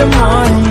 மாறும்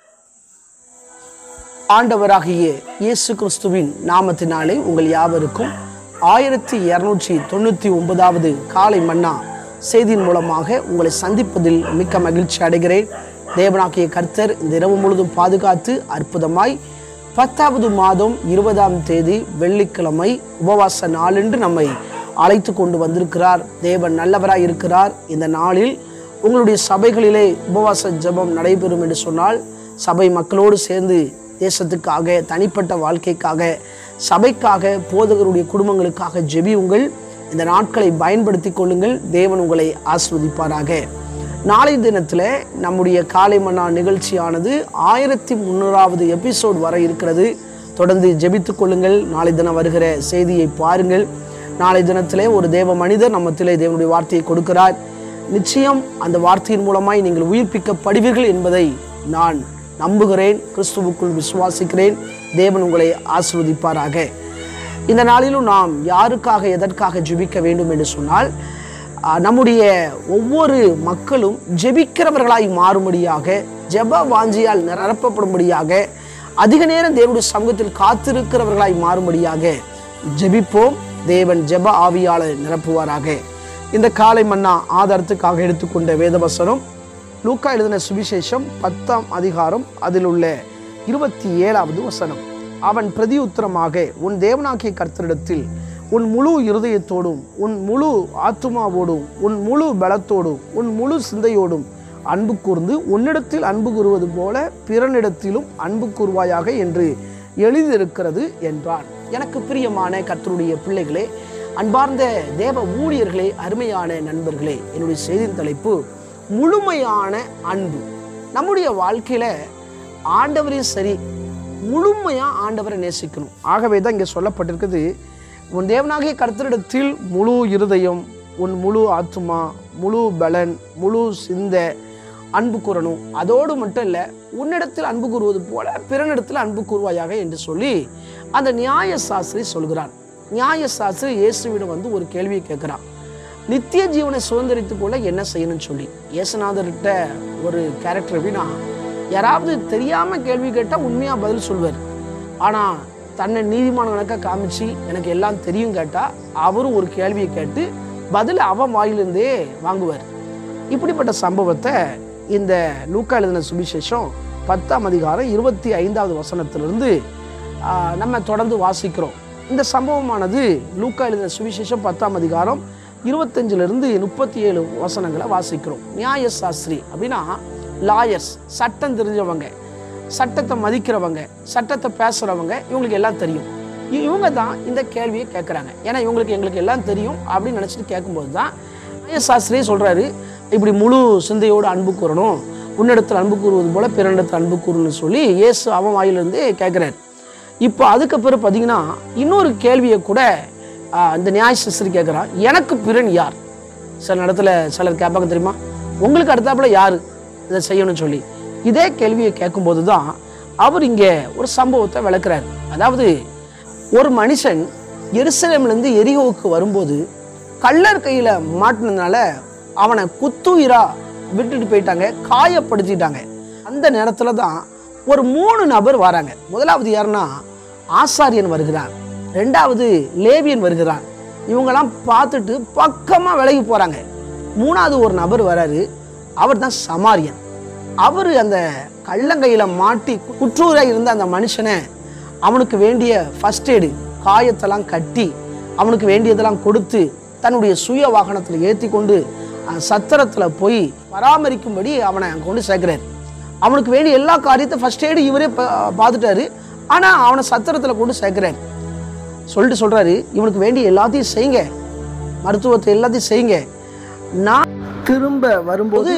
ஆண்டவராகிய இயேசு கிறிஸ்துவின் நாமத்தினாலே உங்கள் யாவருக்கும் ஆயிரத்தி இரநூற்றி தொண்ணூற்றி ஒன்பதாவது காலை மன்னா செய்தியின் மூலமாக உங்களை சந்திப்பதில் மிக்க மகிழ்ச்சி அடைகிறேன் தேவனாகிய கர்த்தர் இந்த இரவு முழுதும் பாதுகாத்து அற்புதமாய் பத்தாவது மாதம் இருபதாம் தேதி வெள்ளிக்கிழமை உபவாச நாளென்று நம்மை அழைத்து கொண்டு வந்திருக்கிறார் தேவன் நல்லவராய் இருக்கிறார் இந்த நாளில் உங்களுடைய சபைகளிலே உபவாச ஜெபம் நடைபெறும் என்று சொன்னால் சபை மக்களோடு சேர்ந்து தேசத்துக்காக தனிப்பட்ட வாழ்க்கைக்காக சபைக்காக போதகருடைய குடும்பங்களுக்காக ஜெபியுங்கள் இந்த நாட்களை பயன்படுத்தி கொள்ளுங்கள் தேவன் உங்களை ஆஸ்வதிப்பாராக நாளை தினத்தில் நம்முடைய காலை மன்னா நிகழ்ச்சியானது ஆயிரத்தி முந்நூறாவது எபிசோட் வர இருக்கிறது தொடர்ந்து ஜெபித்துக் கொள்ளுங்கள் நாளை தினம் வருகிற செய்தியை பாருங்கள் நாளை தினத்திலே ஒரு தேவ மனிதர் நம்மத்திலே தேவனுடைய வார்த்தையை கொடுக்கிறார் நிச்சயம் அந்த வார்த்தையின் மூலமாய் நீங்கள் உயிர்ப்பிக்கப்படுவீர்கள் என்பதை நான் நம்புகிறேன் கிறிஸ்துவுக்குள் விசுவாசிக்கிறேன் தேவன் உங்களை ஆசிர்வதிப்பாராக இந்த நாளிலும் நாம் யாருக்காக எதற்காக ஜெபிக்க வேண்டும் என்று சொன்னால் ஆஹ், நம்முடைய ஒவ்வொரு மக்களும் ஜெபிக்கிறவர்களாய் மாறும்படியாக ஜெப வாஞ்சியால் நிரப்பப்படும்படியாக அதிக நேரம் தேவனுடைய சமூகத்தில் காத்திருக்கிறவர்களாய் மாறும்படியாக ஜெபிப்போம் தேவன் ஜெப ஆவியாளர் நிரப்புவாராக இந்த காலை மன்னா ஆதாரத்துக்காக எடுத்துக்கொண்ட வேதவசனம் லூக்கா எழுதின சுவிசேஷம் பத்தாம் அதிகாரம் அதில் உள்ள இருபத்தி ஏழாவது வசனம் அவன் பிரதியுத்தரமாக உன் தேவனாகிய கர்த்தரிடத்தில் உன் முழு இருதயத்தோடும் உன் முழு ஆத்துமாவோடும் உன் முழு பலத்தோடும் உன் முழு சிந்தையோடும் அன்பு கூர்ந்து உன்னிடத்தில் அன்பு கூறுவது போல பிறனிடத்திலும் அன்பு கூறுவாயாக என்று எழுதியிருக்கிறது என்றான் எனக்கு பிரியமான கர்த்தருடைய பிள்ளைகளே அன்பார்ந்த தேவ ஊழியர்களே அருமையான நண்பர்களே என்னுடைய செய்தியின் தலைப்பு முழுமையான அன்பு நம்முடைய வாழ்க்கையில ஆண்டவரையும் சரி முழுமையா ஆண்டவரை நேசிக்கணும் ஆகவே தான் இங்கே சொல்லப்பட்டிருக்குது உன் தேவனாகிய கர்த்தரிடத்தில் முழு இருதயம் உன் முழு ஆத்துமா முழு பலன் முழு சிந்த அன்பு கூறணும் அதோடு மட்டும் இல்லை உன்னிடத்தில் அன்பு கூறுவது போல பிறனிடத்தில் அன்பு கூறுவாயாக என்று சொல்லி அந்த நியாய சாஸ்திரி சொல்கிறான் நியாய சாஸ்திரி இயேசுவிடம் வந்து ஒரு கேள்வியை கேட்குறான் நித்திய ஜீவனை சுதந்திரித்துக் கொள்ள என்ன செய்யணும்னு சொல்லி இயேசுநாதர்கிட்ட ஒரு கேரக்டர் எப்படின்னா யாராவது தெரியாம கேள்வி கேட்டால் உண்மையாக பதில் சொல்வார் ஆனால் தன்னை நீதிமான கணக்காக காமிச்சு எனக்கு எல்லாம் தெரியும் கேட்டால் அவரும் ஒரு கேள்வியை கேட்டு பதில் அவன் வாயிலிருந்தே வாங்குவார் இப்படிப்பட்ட சம்பவத்தை இந்த லூக்கா எழுதின சுவிசேஷம் பத்தாம் அதிகாரம் இருபத்தி ஐந்தாவது வசனத்திலிருந்து ஆஹ், நம்ம தொடர்ந்து வாசிக்கிறோம் இந்த சம்பவமானது லூக்கா எழுதின சுவிசேஷம் பத்தாம் அதிகாரம் இருபத்தஞ்சிலிருந்து முப்பத்தி ஏழு வசனங்களை வாசிக்கிறோம் நியாய சாஸ்திரி அப்படின்னா லாயர்ஸ் சட்டம் தெரிஞ்சவங்க சட்டத்தை மதிக்கிறவங்க சட்டத்தை பேசுகிறவங்க இவங்களுக்கு எல்லாம் தெரியும் இ- இவங்க தான் இந்த கேள்வியை கேட்குறாங்க ஏன்னா இவங்களுக்கு எங்களுக்கு எல்லாம் தெரியும் அப்படின்னு நினச்சிட்டு கேட்கும்போது தான் நியாய சாஸ்திரியே சொல்கிறாரு இப்படி முழு சிந்தையோடு அன்பு கூறணும் உன்னிடத்தில் அன்பு கூறுவது போல பிறனிடத்தில் அன்பு கூறணும்னு சொல்லி இயேசு அவன் வாயிலிருந்தே கேட்குறாரு இப்போ அதுக்கு பிறகு பார்த்தீங்கன்னா இன்னொரு கேள்வியை கூட ஆ, இந்த நியாய சாஸ்திரி கேட்குறான் எனக்கு பிறன் யார் சில இடத்துல சிலர் கேட்பாங்க தெரியுமா உங்களுக்கு அடுத்தாப்புல யார் இதை செய்யணும்னு சொல்லி இதே கேள்வியை கேட்கும்போது தான் அவர் இங்கே ஒரு சம்பவத்தை விளக்குறாரு அதாவது ஒரு மனுஷன் எருசலேம்லேருந்து எரிகோவுக்கு வரும்போது கள்ளர் கையில் மாட்டினதுனால அவனை குத்துயிரா விட்டுட்டு போயிட்டாங்க காயப்படுத்திட்டாங்க அந்த நேரத்தில் தான் ஒரு மூணு நபர் வராங்க முதலாவது யாருன்னா ஆசாரியன் வருகிறார் ரெண்டாவது லேவியன் வருகிறான் இவங்கெல்லாம் பார்த்துட்டு பக்கமாக விலகி போகிறாங்க மூணாவது ஒரு நபர் வராரு அவர் தான் சமாரியன் அவர் அந்த கள்ளங்கையில் மாட்டி குற்றூராக இருந்த அந்த மனுஷனை அவனுக்கு வேண்டிய ஃபர்ஸ்ட் எய்டு காயத்தெல்லாம் கட்டி அவனுக்கு வேண்டியதெல்லாம் கொடுத்து தன்னுடைய சுய வாகனத்தில் ஏற்றி கொண்டு சத்திரத்தில் போய் பராமரிக்கும்படி அவனை அங்கே கொண்டு சேர்க்குறாரு அவனுக்கு வேண்டிய எல்லா காரியத்தை ஃபர்ஸ்ட் எய்டு இவரே பா- பார்த்துட்டாரு ஆனால் அவனை சத்திரத்தில் கொண்டு சேர்க்குறாரு சொல்லிட்டு சொல்கிறாரு இவனுக்கு வேண்டிய எல்லாத்தையும் செய்யுங்க மருத்துவத்தை எல்லாத்தையும் செய்யுங்க நான் திரும்ப வரும்போது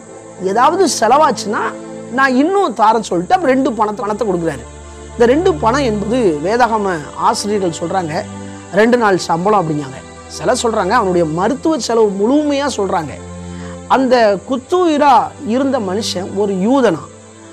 ஏதாவது செலவாச்சுன்னா நான் இன்னும் தாரேன்னு சொல்லிட்டு அப்ப ரெண்டு பணத்தை பணத்தை கொடுக்குறாரு இந்த ரெண்டு பணம் என்பது வேதாகம ஆசிரியர்கள் சொல்கிறாங்க ரெண்டு நாள் சம்பளம் அப்படிங்காங்க சில சொல்கிறாங்க அவனுடைய மருத்துவ செலவு முழுமையாக சொல்கிறாங்க அந்த குத்துயிரா இருந்த மனுஷன் ஒரு யூதனா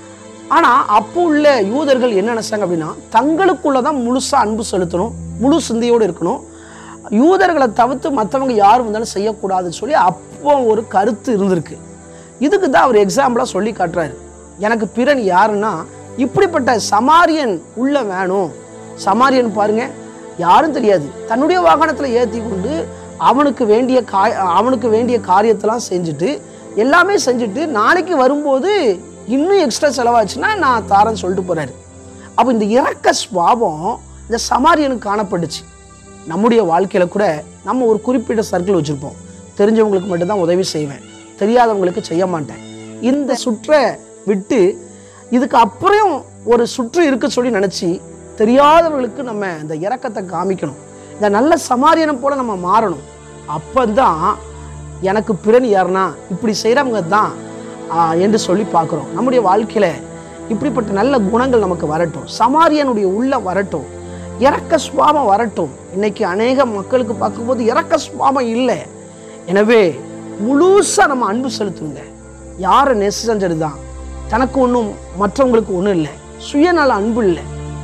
ஆனால் அப்போ உள்ள யூதர்கள் என்ன நினைச்சாங்க அப்படின்னா தங்களுக்குள்ள தான் முழுசாக அன்பு செலுத்தணும் முழு சிந்தையோடு இருக்கணும் யூதர்களை தவிர்த்து மற்றவங்க யார் வந்தாலும் செய்யக்கூடாதுன்னு சொல்லி அப்போ ஒரு கருத்து இருந்திருக்கு இதுக்கு தான் அவர் எக்ஸாம்பிளாக சொல்லி காட்டுறாரு எனக்கு பிறன் யாருன்னா இப்படிப்பட்ட சமாரியன் உள்ள வேணும் சமாரியன் பாருங்க யாரும் தெரியாது தன்னுடைய வாகனத்தில் ஏற்றி கொண்டு அவனுக்கு வேண்டிய காய் அவனுக்கு வேண்டிய காரியத்தெல்லாம் செஞ்சுட்டு எல்லாமே செஞ்சுட்டு நாளைக்கு வரும்போது இன்னும் எக்ஸ்ட்ரா செலவாச்சுன்னா நான் தாரேன்னு சொல்லிட்டு போறாரு அப்போ இந்த இறக்க சுவாபம் இந்த சமாரியனுக்கு காணப்பட்டுச்சு நம்முடைய வாழ்க்கையில் கூட நம்ம ஒரு குறிப்பிட்ட சர்க்கிள் வச்சுருப்போம் தெரிஞ்சவங்களுக்கு மட்டும்தான் உதவி செய்வேன் தெரியாதவங்களுக்கு செய்ய மாட்டேன் இந்த சுற்றை விட்டு இதுக்கு அப்புறம் ஒரு சுற்று இருக்கு சொல்லி நினச்சி தெரியாதவர்களுக்கு நம்ம இந்த இறக்கத்தை காமிக்கணும் இந்த நல்ல சமாரியனம் போல நம்ம மாறணும் அப்போ எனக்கு பிறன் யாருன்னா இப்படி செய்கிறவங்க தான் ஆ, என்று சொல்லி பார்க்குறோம் நம்முடைய வாழ்க்கையில் இப்படிப்பட்ட நல்ல குணங்கள் நமக்கு வரட்டும் சமாரியனுடைய உள்ள வரட்டும் இறக்க சுவாபம் வரட்டும் இன்னைக்கு அநேக மக்களுக்கு பார்க்கும்போது இறக்க சுவாபம் இல்லை எனவே முழுசாக நம்ம அன்பு செலுத்துங்க யாரை நெச செஞ்சது தான் தனக்கு ஒன்றும் மற்றவங்களுக்கு ஒன்றும் இல்லை சுயநல அன்பு இல்லை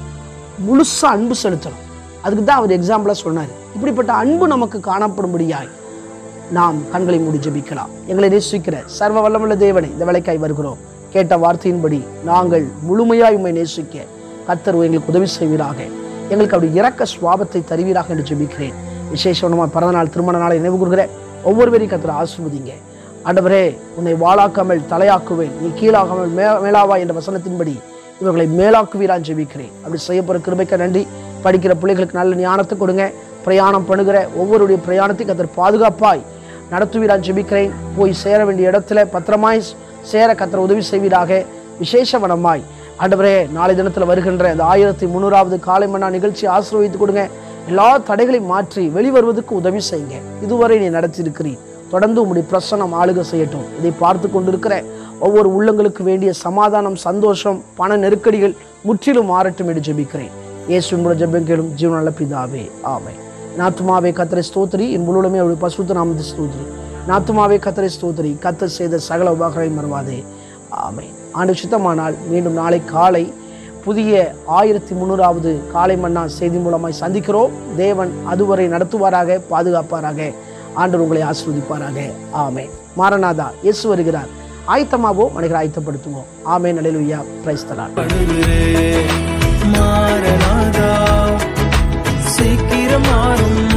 முழுசா அன்பு செலுத்தணும் அதுக்கு தான் அவர் எக்ஸாம்பிளாக சொன்னார் இப்படிப்பட்ட அன்பு நமக்கு காணப்படும்படியாய் நாம் கண்களை மூடி ஜெபிக்கலாம் எங்களை நேசிக்கிற சர்வ வல்லமுள்ள தேவனை இந்த வேலைக்காய் வருகிறோம் கேட்ட வார்த்தையின்படி நாங்கள் முழுமையாய் உம்மை நேசிக்க கத்தர் எங்களுக்கு உதவி செய்வீராக எங்களுக்கு அப்படி இறக்க சுவாபத்தை தருவீராக என்று ஜெபிக்கிறேன் விசேஷமாக பிறந்த நாள் திருமண நாளை நினைவு கூறுகிற ஒவ்வொருவரையும் கத்தர் ஆசிர்வதிங்க ஆண்டவரே உன்னை வாளாக்காமல் தலையாக்குவேன் நீ கீழாகாமல் மே மேலாவா என்ற வசனத்தின்படி இவர்களை மேலாக்குவீரான் ஜெபிக்கிறேன் அப்படி செய்யப்படுற கிருபைக்க நன்றி படிக்கிற பிள்ளைகளுக்கு நல்ல ஞானத்தை கொடுங்க பிரயாணம் பண்ணுகிற ஒவ்வொருடைய பிரயாணத்தையும் கத்தர் பாதுகாப்பாய் நடத்துவீரான் ஜெபிக்கிறேன் போய் சேர வேண்டிய இடத்துல பத்திரமாய் சேர கத்தர் உதவி செய்வீராக விசேஷவனமாய் ஆண்டவரே நாளை தினத்தில் வருகின்ற இந்த ஆயிரத்தி முந்நூறாவது காலை மன்னா நிகழ்ச்சி ஆசீர்வதித்து கொடுங்க எல்லா தடைகளையும் மாற்றி வெளிவருவதற்கு உதவி செய்யுங்க இதுவரை நீ நடத்தியிருக்கிறீர் தொடர்ந்து உம்முடைய பிரசனம் ஆளுக செய்யட்டும் இதை பார்த்து கொண்டிருக்கிற ஒவ்வொரு உள்ளங்களுக்கு வேண்டிய சமாதானம் சந்தோஷம் பண நெருக்கடிகள் முற்றிலும் மாறட்டும் என்று ஜெபிக்கிறேன் இயேசுவின் மூலம் ஜெபம் கேளும் ஜீவனல்ல பிதாவே ஆமை நாத்துமாவே கத்தரை ஸ்தோத்திரி என் முழுமே அவருடைய பசுத்த நாமத்தை ஸ்தோத்திரி நாத்துமாவே கத்தரை ஸ்தோத்திரி கத்தர் செய்த சகல உபகாரை மறவாதே ஆமை ஆண்டு சித்தமானால் மீண்டும் நாளை காலை புதிய ஆயிரத்தி முந்நூறாவது காலை மன்னா செய்தி மூலமாய் சந்திக்கிறோம் தேவன் அதுவரை நடத்துவாராக பாதுகாப்பாராக ஆண்டவர் உங்களை ஆசீர்வதிப்பாராக ஆமே மாரநாதா இயேசு வருகிறார் ஆயத்தமாவோம் மனிதரை ஆயத்தப்படுத்துவோம் ஆமே நலைலுயா பிரைஸ்தலார் மாறனாதா சீக்கிரம் மாறும்